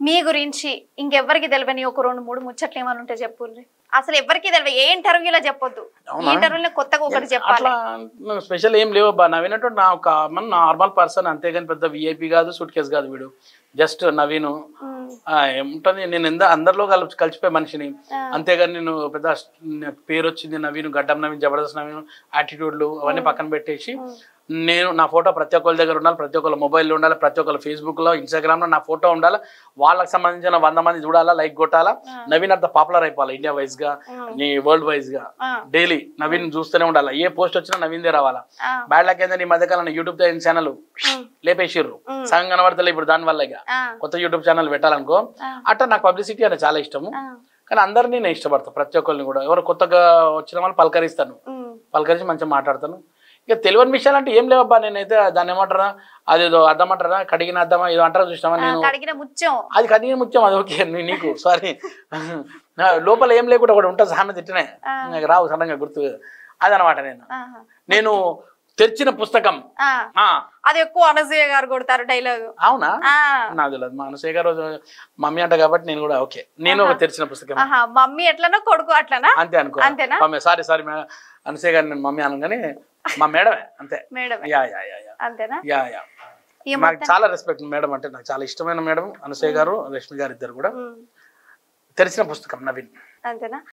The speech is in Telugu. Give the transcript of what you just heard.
మీ గురించి ఇంకెవ్వరికి తెలియని ఒక రెండు మూడు ముచ్చట్లు ఏమైనా ఉంటే చెప్పుర్రి అసలు ఎవరికి తెలియదు ఏ ఇంటర్వ్యూలో చెప్పొద్దు ఈ అవునా? ఇంటర్వ్యూలో కొత్తగా ఒకటి చెప్పాలి అట్లా స్పెషల్ ఏం లేవు అబ్బా నవీనట్టు నా ఒక నార్మల్ పర్సన్ అంతేగాని పెద్ద విఐపి కాదు సూట్ కేసు కాదు వీడు జస్ట్ నవీను ఉమ్, ఆ, ఏముంటుంది నేను ఎంత అందరిలో కలిసి కలిసిపోయే మనిషిని ఆ. అంతేగాని నేను పెద్ద న- పేరు వచ్చింది నవీన్ గడ్డం నవీన్ జబర్దస్త్ నవీన్ యాటిట్యూడ్లు అవన్నీ పక్కన పెట్టేసి నేను నా ఫోటో ప్రతి ఒక్కరి దగ్గర ఉండాలి ప్రతి ఒక్కరి మొబైల్లో ఉండాలి ప్రతి ఒక్కరి ఫేస్బుక్లో ఇన్స్టాగ్రామ్లో నా ఫోటో ఉండాలి వాళ్ళకి సంబంధించిన వంద మంది చూడాలా లైక్ కొట్టాలా నవీన్ అంత పాపులర్ అయిపోవాలి ఇండియా వైజ్ గా నీ వరల్డ్ వైజ్ గా ఆ, డైలీ నవీన్ చూస్తూనే ఉండాలి ఏ పోస్ట్ వచ్చినా నవీన్దే రావాలా ఆ, బ్యాడ్ లక్ ఏంటంటే ఈ మధ్యకాలం యూట్యూబ్ ఛానల్ ఉమ్, లేపేసిర్రు సగం కనబడతలే ఇప్పుడు దాని వల్ల ఇక ఆ, కొత్త యూట్యూబ్ ఛానల్ పెట్టాలనుకో ఆ. అట్లా నాకు పబ్లిసిటీ అంటే చాలా ఇష్టము ఆ, కానీ అందరినీ నేను ఇష్టపడతాను ప్రతి ఒక్కరిని కూడా ఎవరు కొత్తగా వచ్చిన వాళ్ళు పలకరిస్తాను ఉమ్, పలకరించి మంచిగా మాట్లాడతాను ఇక తెలియని విషయాలు అంటే ఏం లేవబ్బా నేనైతే దాన్ని ఏమంటారా అదేదో అద్దమంటారా కడిగిన అద్దమా ఏదో అంటారా చూసినావా ఆ, నేను కడిగిన ముత్యం అది కడిగిన ముత్యం అది ఓకే నీ- నీకు సారీ లోపల ఏం లేకుండా ఒకటి ఉంటుంది సామెత తిట్టినే ఆ. నాకు రావు సడన్గా గుర్తు అదనమాట నేను ఆహా. నేను తెరిచిన పుస్తకం ఆ, ఆ, అది ఎక్కువ అనసూయ గారు కొడతారు డైలాగ్ అవునా ఆ, నాకు తెలియదు మా అనసూయ గారు మమ్మీ అంట కాబట్టి నేను కూడా ఓకే నేను ఒక తెరిచిన పుస్తకం ఆహా మమ్మీ ఎట్లనో కొడుకు అట్లనా అంతే అనుకో అంతేనా? మమ్మీ సారీ సారీ అనసూయ గారు నేను మమ్మీ అనగానే మా మేడమే అంతే మేడమే యా యా యా యా అంతేనా యా యా ఈ నాకు చాలా రెస్పెక్ట్ మేడం అంటే నాకు చాలా ఇష్టమైన మేడం అనసూయ గారు రష్మి గారు ఇద్దరు కూడా ఉమ్, తెరిచిన పుస్తకం నవీన్ అంతేనా